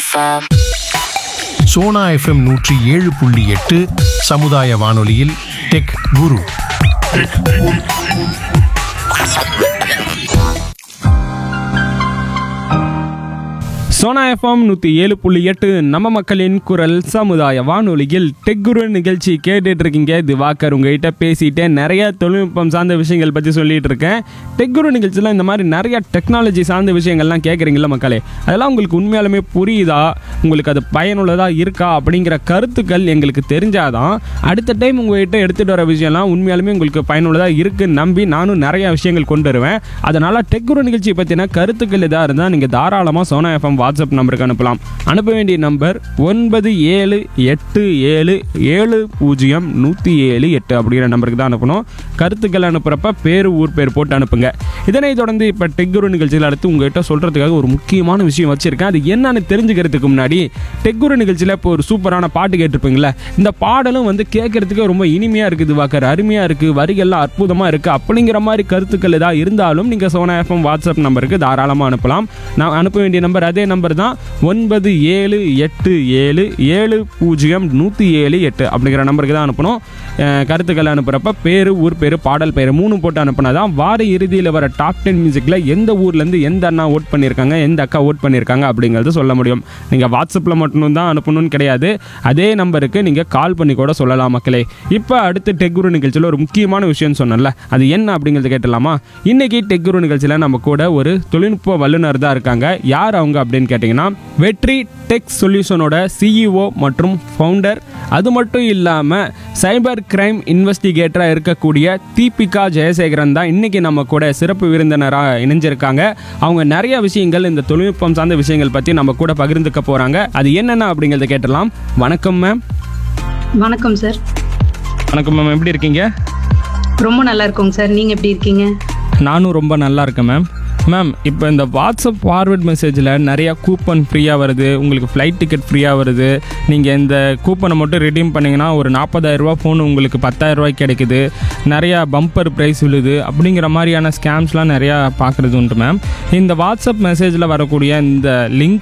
FM. Sona FM நூற்றி ஏழு புள்ளி எட்டு சமுதாய வானொலியில் டெக் குரு சோனா எஃப்எம் நூற்றி ஏழு புள்ளி எட்டு நம்ம மக்களின் குரல் சமுதாய வானொலியில் டெக்குரு நிகழ்ச்சி கேட்டுட்டு இருக்கீங்க திவாகர் உங்ககிட்ட பேசிட்டே நிறைய தொழில்நுட்பம் சார்ந்த விஷயங்கள் பற்றி சொல்லிட்டு இருக்கேன் டெக்குரு நிகழ்ச்சியில் இந்த மாதிரி நிறைய டெக்னாலஜி சார்ந்த விஷயங்கள்லாம் கேட்குறீங்களா மக்களே அதெல்லாம் உங்களுக்கு உண்மையாலுமே புரியுதா உங்களுக்கு அது பயனுள்ளதாக இருக்கா அப்படிங்கிற கருத்துக்கள் எங்களுக்கு தெரிஞ்சாதான் அடுத்த டைம் உங்ககிட்ட எடுத்துகிட்டு வர விஷயம்லாம் உண்மையாலுமே உங்களுக்கு பயனுள்ளதாக இருக்குன்னு நம்பி நானும் நிறைய விஷயங்கள் கொண்டு வருவேன் அதனால் டெக்குரு நிகழ்ச்சி பற்றின கருத்துக்கள் எதாக இருந்தால் நீங்கள் தாராளமாக சோனா எஃப்எம் வாட்ஸ்அப் நம்பருக்கு அனுப்பலாம் அனுப்ப வேண்டிய நம்பர் ஒன்பது ஏழு எட்டு ஏழு ஏழு பூஜ்ஜியம் நூற்றி ஏழு எட்டு அப்படிங்கிற நம்பருக்கு தான் அனுப்பணும் கருத்துக்கள் அனுப்புகிறப்ப பேர் ஊர் பேர் போட்டு அனுப்புங்க இதனைத் தொடர்ந்து இப்போ டெக்குரு நிகழ்ச்சியில் அடுத்து உங்ககிட்ட சொல்கிறதுக்காக ஒரு முக்கியமான விஷயம் வச்சுருக்கேன் அது என்னன்னு தெரிஞ்சுக்கிறதுக்கு முன்னாடி டெக்குரு நிகழ்ச்சியில் இப்போ ஒரு சூப்பரான பாட்டு கேட்டிருப்பீங்களே இந்த பாடலும் வந்து கேட்கறதுக்கு ரொம்ப இனிமையாக இருக்குது வாக்கர் அருமையாக இருக்குது வரிகள்லாம் அற்புதமாக இருக்குது அப்படிங்கிற மாதிரி கருத்துக்கள் ஏதாவது இருந்தாலும் நீங்கள் சோனா எஃப்எம் வாட்ஸ்அப் நம்பருக்கு தாராளமாக அனுப்பலாம் நான் அனுப்ப வேண்டிய நம்பர் அதே நம்பர் தான் ஒன்பது ஏழு எட்டு ஏழு ஏழு பூஜ்ஜியம் நூற்றி ஏழு எட்டு அப்படிங்கிற நம்பருக்கு தான் அனுப்பணும் அஹ் கருத்துக்கள் அனுப்புகிறப்ப பேர் ஊர் பேர் பாடல் பேர் மூணு போட்டு அனுப்புனா தான் வார இறுதியில் வர டாப் டென் மியூசிக்கில் எந்த ஊர்லேருந்து எந்த அண்ணா ஓட் பண்ணியிருக்காங்க எந்த அக்கா ஓட் பண்ணியிருக்காங்க அப்படிங்கிறது சொல்ல முடியும் நீங்கள் வாட்ஸ்அப்பில் மட்டும் தான் அனுப்பணும்னு கிடையாது அதே நம்பருக்கு நீங்கள் கால் பண்ணி கூட சொல்லலாம் மக்களே இப்போ அடுத்து டெக்குரு நிகழ்ச்சியில் ஒரு முக்கியமான விஷயம் சொன்னேன்ல அது என்ன அப்படிங்கிறது கேட்டலாமா இன்னைக்கு டெக்குரு நிகழ்ச்சியில் நம்ம கூட ஒரு தொழில்நுட்ப வல்லுநர் தான் இருக்காங்க யார் அவங்க அப்படின்னு கேட்டிங்கன்னா வெற்றி டெக் சொல்யூஷனோட சிஇஓ மற்றும் ஃபவுண்டர் அது மட்டும் இல்லாமல் சைபர் கிரைம் இன்வெஸ்டிகேட்டராக இருக்கக்கூடிய தீபிகா ஜெயசேகரன் தான் இன்னைக்கு நம்ம கூட சிறப்பு விருந்தினராக இணைஞ்சிருக்காங்க அவங்க நிறைய விஷயங்கள் இந்த தொழில்நுட்பம் சார்ந்த விஷயங்கள் பற்றி நம்ம கூட பகிர்ந்துக்க போகிறாங்க அது என்னென்ன அப்படிங்கிறத கேட்டலாம் வணக்கம் மேம் வணக்கம் சார் வணக்கம் மேம் எப்படி இருக்கீங்க ரொம்ப நல்லா இருக்கோங்க சார் நீங்கள் எப்படி இருக்கீங்க நானும் ரொம்ப நல்லா இருக்கேன் மேம் மேம் இப்போ இந்த வாட்ஸ்அப் ஃபார்வர்ட் மெசேஜில் நிறையா கூப்பன் ஃப்ரீயாக வருது உங்களுக்கு ஃப்ளைட் டிக்கெட் ஃப்ரீயாக வருது நீங்கள் இந்த கூப்பனை மட்டும் ரெடீம் பண்ணிங்கன்னா ஒரு நாற்பதாயிரரூபா ஃபோன் உங்களுக்கு பத்தாயிரரூபாய்க்கு கிடைக்குது நிறையா பம்பர் ப்ரைஸ் விழுது அப்படிங்கிற மாதிரியான ஸ்கேம்ஸ்லாம் நிறையா பார்க்குறது உண்டு மேம் இந்த வாட்ஸ்அப் மெசேஜில் வரக்கூடிய இந்த லிங்க்